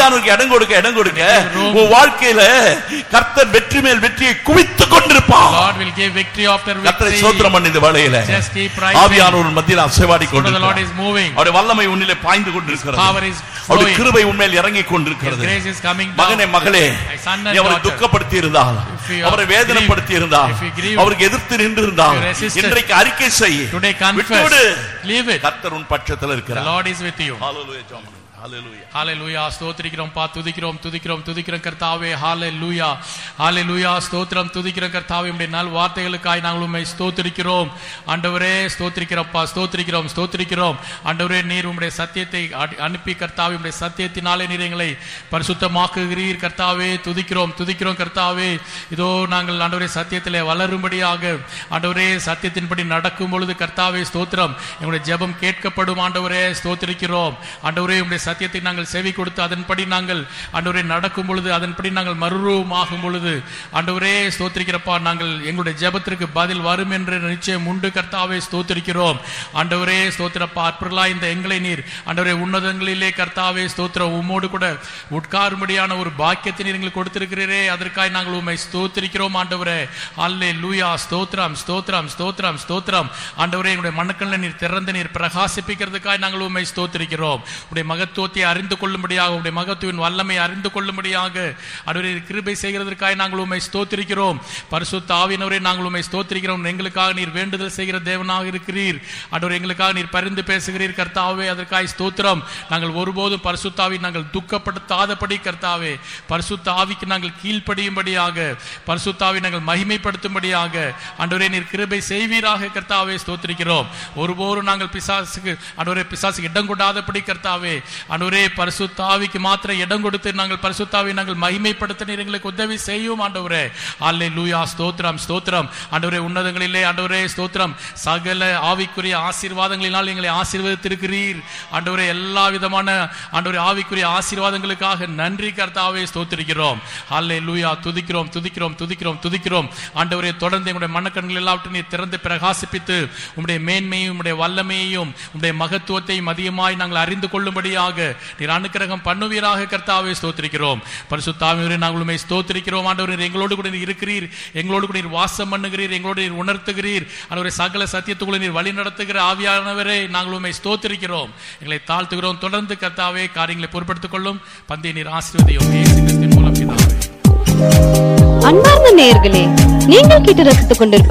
ஆவியானவருக்கு இடம் கொடுக்க இடம் கொடுக்க உன் வாழ்க்கையில கர்த்தர் வெற்றி மேல் வெற்றியை குவித்துக் கொண்டிருப்பார் God will give victory after கர்த்தரை victory. சோத்திரம் பண்ணி இந்த வேளையில Just keep praising. ஆவியானவர் மத்தியில் அசைவாடி Spirit of the Lord is கொண்டிருக்கிறார் moving. அவருடைய வல்லமை உன்னிலே பாய்ந்து கொண்டிருக்கிறது Power is அவருடைய flowing. கிருபை உண்மையில் இறங்கி His கொண்டிருக்கிறது grace is coming மகனே down. மகளே My son and நீ அவரை daughter. துக்கப்படுத்தி இருந்தால் If you அவரை have வேதனைப்படுத்தி grieved, இருந்தால் if you grieved, அவருக்கு எதிர்த்து நின்று இருந்தால் if you resisted, இன்றைக்கு அறிக்கை செய் Today விட்டுவிடு confess. Leave it. கர்த்தர் உன் பட்சத்தில் The இருக்கிறார் Lord is with you. ஹalleluya ஜெபம் பண்ணுங்க. ஹalleluya ஹalleluya ஸ்தோத்திரிக்கிறோம் பா துதிக்கிறோம் துதிக்கிறோம் துதிக்கிறோம் கர்த்தாவே ஹalleluya ஹalleluya ஸ்தோத்திரம் துதிக்கிறோம் கர்த்தாவே உம்முடைய நல் வார்த்தைகளுக்காய் நாங்கள் உம்மை ஸ்தோத்திரிக்கிறோம் ஆண்டவரே ஸ்தோத்திரிக்கிறோம்ப்பா ஸ்தோத்திரிக்கிறோம் ஸ்தோத்திரிக்கிறோம் ஆண்டவரே நீர் உம்முடைய சத்தியத்தை அடி- அனுப்பி கர்த்தாவே உம்முடைய சத்தியத்தினாலே நீர் எங்களை பரிசுத்தமாக்குகிறீர் கர்த்தாவே துதிக்கிறோம் துதிக்கிறோம் கர்த்தாவே இதோ நாங்கள் ஆண்டவரே சத்தியத்திலே வளரும்படியாக ஆண்டவரே சத்தியத்தின்படி நடக்கும் பொழுது கர்த்தாவே ஸ்தோத்திரம் எங்களுடைய ஜெபம் கேட்கப்படும் ஆண்டவரே ஸ்தோத்திரிக்கிறோம் ஆண்டவரே உம்முடைய சத்தியத்தை நாங்கள் செவி கொடுத்து அதன்படி நாங்கள் ஆண்டவரே நடக்கும் பொழுது அதன்படி நாங்கள் மறுரூபமாகும் பொழுது ஆண்டவரே ஸ்தோத்திரிக்கிறப்பா நாங்கள் எங்களுடைய ஜெபத்திற்கு பதில் வரும் என்ற நிச்சயம் உண்டு கர்த்தாவே ஸ்தோத்திரிக்கிறோம் ஆண்டவரே ஸ்தோத்திரப்பா அற்புதலா இந்த எங்களை நீர் ஆண்டவரே உன்னதங்களிலே கர்த்தாவே ஸ்தோத்திரம் உம்மோடு கூட உட்காரும்படியான ஒரு பாக்கியத்தை நீர் எங்களுக்கு கொடுத்திருக்கிறீரே அதற்காக நாங்கள் உம்மை ஸ்தோத்திரிக்கிறோம் ஆண்டவரே அல்லே லூயா ஸ்தோத்திரம் ஸ்தோத்திரம் ஸ்தோத்திரம் ஸ்தோத்திரம் ஆண்டவரே எங்களுடைய மனக்கல்ல நீர் திறந்து நீர் பிரகாசிப்பிக்கிறதுக்காக நாங்கள் உம்மை ஸ்தோத்திரிக்கிறோம் உடைய மகத்துவத்தை அறிந்து கொள்ளும்படியாக உடைய மகத்துவின் வல்லமை அறிந்து கொள்ளும்படியாக ஆண்டவரே நீர் கிருபை செய்கிறதற்காக நாங்கள் உம்மை ஸ்தோத்திரிக்கிறோம் பரிசுத்த ஆவியினவரே நாங்கள் உம்மை ஸ்தோத்திரிக்கிறோம் எங்களுக்காக நீர் வேண்டுதல் செய்கிற தேவனாக இருக்கிறீர் ஆண்டவர் எங்களுக்காக நீர் பரிந்து பேசுகிறீர் கர்த்தாவே அதற்காக ஸ்தோத்திரம் நாங்கள் ஒருபோதும் பரிசுத்தாவி நாங்கள் துக்கப்படுத்தாதபடி கர்த்தாவே பரிசுத்த ஆவிக்கு நாங்கள் கீழ்ப்படியும்படியாக பரிசுத்தாவி நாங்கள் மகிமைப்படுத்தும்படியாக ஆண்டவரே நீர் கிருபை செய்வீராக கர்த்தாவே ஸ்தோத்திரிக்கிறோம் ஒருபோதும் நாங்கள் பிசாசுக்கு ஆண்டவரே பிசாசுக்கு இடம் கொடாதபடி கர்த்தாவே ஆண்டவரே பரிசுத்தாவிக்கு மாத்திரம் இடம் கொடுத்து நாங்கள் பரிசுத்தாவை நாங்கள் மகிமைப்படுத்த நீர் எங்களுக்கு உதவி செய்யும் ஆண்டவரே அல்லே லூயா ஸ்தோத்திரம் ஸ்தோத்திரம் ஆண்டவரே உன்னதங்களிலே ஆண்டவரே ஸ்தோத்திரம் சகல ஆவிக்குரிய ஆசீர்வாதங்களினால் எங்களை ஆசீர்வதித்திருக்கிறீர் ஆண்டவரே எல்லா விதமான ஆண்டவரே ஆவிக்குரிய ஆசீர்வாதங்களுக்காக நன்றி கர்த்தாவே ஸ்தோத்திரிக்கிறோம் அல்லே லூயா துதிக்கிறோம் துதிக்கிறோம் துதிக்கிறோம் துதிக்கிறோம் ஆண்டவரே தொடர்ந்து எங்களுடைய மனக்கண்கள் எல்லாவற்றையும் நீர் திறந்து பிரகாசிப்பித்து உம்முடைய மேன்மையும் உம்முடைய வல்லமையையும் உம்முடைய மகத்துவத்தையும் அதிகமாய் நாங்கள் அறிந்து கொள்ளும்படியாக நீர் அனுக்கிரகம் பண்ணுவீராக கர்த்தாவே ஸ்தோத்திரிக்கிறோம் பரிசுத்தாமியவரே நாங்கள் உண்மை ஸ்தோத்திரிக்கிறோம் ஆண்டவர் நீர் எங்களோடு கூட நீர் இருக்கிறீர் எங்களோடு கூட நீர் வாசம் பண்ணுகிறீர் எங்களோடு நீர் உணர்த்துகிறீர் ஆண்டவரே சகல சத்தியத்துக்குள்ள நீர் வழி நடத்துகிற ஆவியானவரே நாங்கள் உண்மை ஸ்தோத்திரிக்கிறோம் எங்களை தாழ்த்துகிறோம் தொடர்ந்து கர்த்தாவே காரியங்களை பொறுப்படுத்திக் கொள்ளும் பந்தய நீர் ஆசீர்வதியும் இயேசு கிறிஸ்துவின் மூலம் பிதாவே அன்பார்ந்த நேயர்களே நீங்கள் கேட்டு ரசித்துக் கொண்டிருக்கும்